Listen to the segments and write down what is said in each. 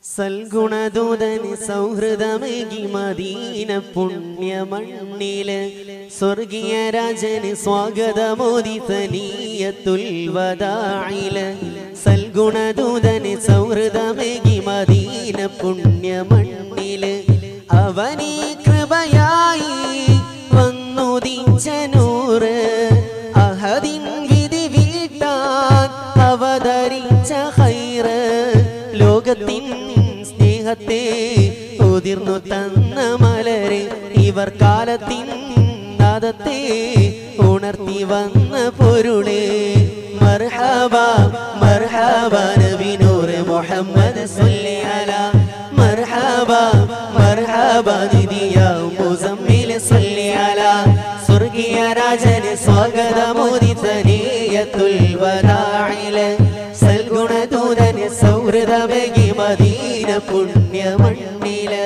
സൽഗുണദൂതന് സൗഹൃദമേകി Medina പുണ്യമണ്ണില് സ്വർഗീയ രാജന് സ്വാഗതമോദി സനീയത്തുൽവദായില് സൽഗുണദൂതന് സൗഹൃദമേകി Medina പുണ്യമണ്ണില് അവനീ കൃപയായി വന്നുദിച്ച നൂറ് അഹദിൻ വിധി വീട്ടാൻ അവതരിച്ച ഹൈറ് ലോകത്തിൻ സ്നേഹത്തെ ഉതിർന്നു തന്ന മലരെ ഇവർ കാലത്തിൻ നാദത്തെ ഉണർത്തി വന്ന പൊരുളെ മർഹബ മർഹബ നബിനൂറ് മുഹമ്മദ് സല്ലി അലാ മർഹബ മർഹബ നിദിയ മുസമ്മിൽ സല്ലി അലാ സ്വർഗീയ രാജന് സ്വാഗതമോദി സനീയത്തുൽ വദാഇല് സൽഗുണദൂതന് സൗഹൃദമേകി മദീന പുണ്യമണ്ണില്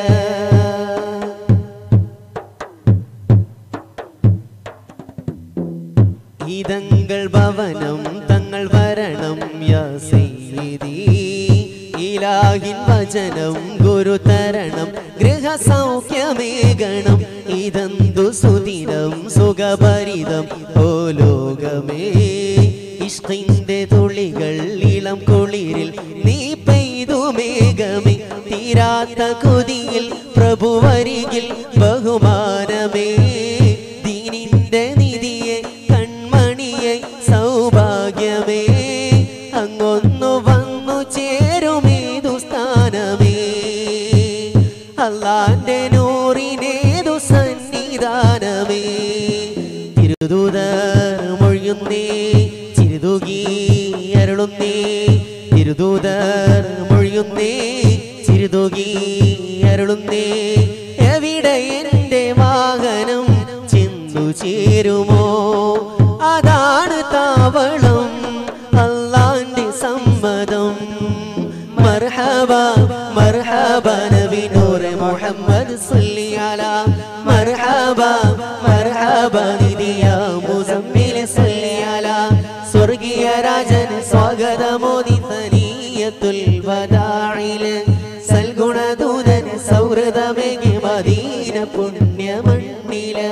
ഇതങ്ങൾ ഭവനം തങ്ങൾ വരണം യാ സയ്യിദി ഇലാഹിൻ വചനം ഗുരു തരണം ഗൃഹസൗഖ്യമേകണം ഇതെന്തു സുദിനം സുഖഭരിതം ഓ ലോകമേ ഇഷ്കിന്റെ തുള്ളികൾ ഇളം കുളിരിൽ നീ പെയ്തു മേഘമേ തീരാത്ത കൊതിയിൽ പ്രഭുവരികിൽ ബഹുമാനമേ ദീനിന്റെ നിധിയെ കൺമണിയെ സൗഭാഗ്യമേ അങ്ങൊന്നു വന്നു ചേരുമേതു സ്ഥാനമേ അള്ളാന്റെ നൂറിനേതു സന്നിധാനമേ തിരുദൂതർ മൊഴിയുന്നേ ചിരുതുകി അരുളുന്നേ തിരുദൂതർ മൊഴിയുന്നേ ചിരുതുകി അരുളുന്നേ എവിടെ എന്റെ വാഹനം ചെന്നു ചേരുമോ അതാണ് താവളം അള്ളാന്റെ സമ്മതം മർഹബ മർഹബ നബി നൂറ് മുഹമ്മദ് സല്ലി അലാ മർഹബ മർഹബ നിദിയ മുസമ്മിൽ സല്ലി അലാ സ്വർഗീയ രാജന് സ്വാഗതമോദി സനീയത്തുൽ വദാഇല് സൽഗുണദൂതന് സൗഹൃദമേകി മദീന പുണ്യമണ്ണില്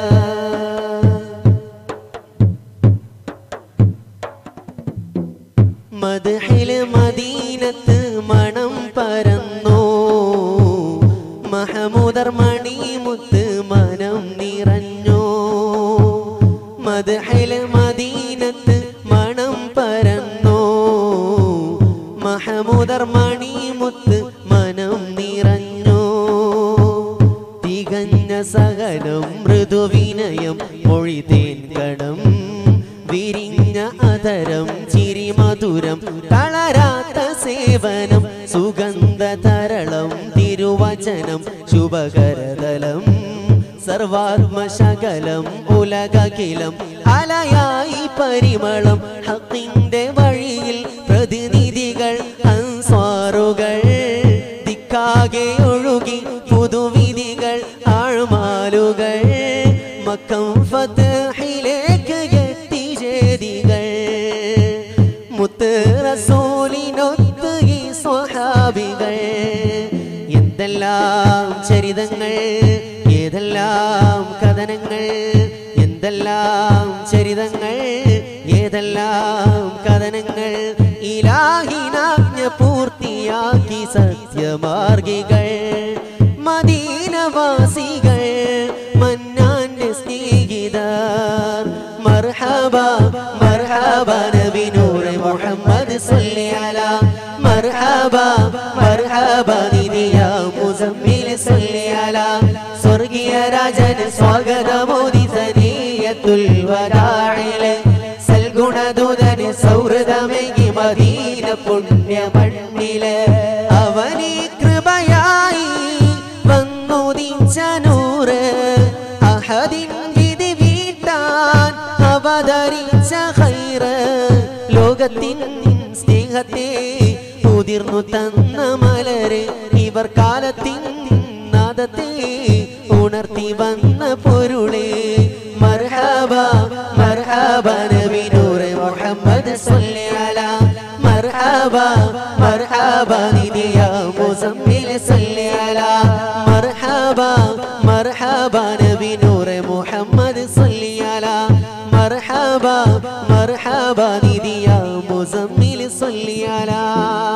മദ്ഹില് മദീനത്ത് മണം പരന്നു മഹമൂദർ മണിമുത്ത് മനം നിറഞ്ഞു മദ്ഹില് മദീനത്ത് മണം പരന്നു മഹമൂദർ മണിമുത്ത് മനം നിറഞ്ഞു തികഞ്ഞ സഹനം മൃദുവിനയം മൊഴിതേൻ കടം വിരിഞ്ഞ അതരം ചിരി മധുരം തളരാത്ത സേവനം സുഗന്ധ തരളം തിരുവചനം ശുഭകരതലം സർവാത്മശകലം ഉലകകിലം അലയായി പരിമളം ഹക്കിന്റെ വഴിയിൽ പ്രതിനിധികൾ അൻസ്വാറുകൾ ദിക്കാകെ ഒഴുകി പുതുവിധികൾ ആഴ്മാലുകൾ മക്കം ഫതഹിലേക്ക് എത്തി ചേതികൾ മുത്ത് റസൂലിനൊത്ത് ഈ സ്വഹാബികൾ എന്തെല്ലാം ചരിതങ്ങൾ ഏതെല്ലാം കഥനങ്ങൾ എന്തെല്ലാം ചരിതങ്ങൾ ഏതെല്ലാം കഥനങ്ങൾ ഇലാഹിനാജ്ഞ പൂർത്തിയാക്കി സത്യമാർഗികൾ മദീനവാസികൾ മന്നാന്റെ സ്നേഹിതർ മർഹബ മർഹബ നബി നൂറ് മുഹമ്മദ് സല്ലി അലാ മർഹബ മർഹബ നിദിയ മുസമ്മിൽ സല്ലി അലാ സ്വർഗീയ രാജന് സ്വാഗതമോദി സനീയത്തുൽ വദാഇല് സൽഗുണദൂതന് സൗഹൃദമേകി മദീന പുണ്യമണ്ണില് അവനീ കൃപയായി വന്നുദിച്ച നൂറ് അഹദിൻ വിധി വീട്ടാൻ അവതരിച്ച ഹൈറ് ലോകത്തിൻ സ്നേഹത്തെ ഉതിർന്നു തന്ന മലര് ഇവർ കാലത്തിൻ നാദത്തെ ഉണർത്തി വന്ന പൊരുളെ മർഹബ മർഹബ നബി നൂറ് മുഹമ്മദ് സല്ലി അലാ മർഹബ മർഹബ നിദിയ മുസ مرحبا مرحبا نبي نور محمد صلي على مرحبا مرحبا ندي يا مزمل صلي على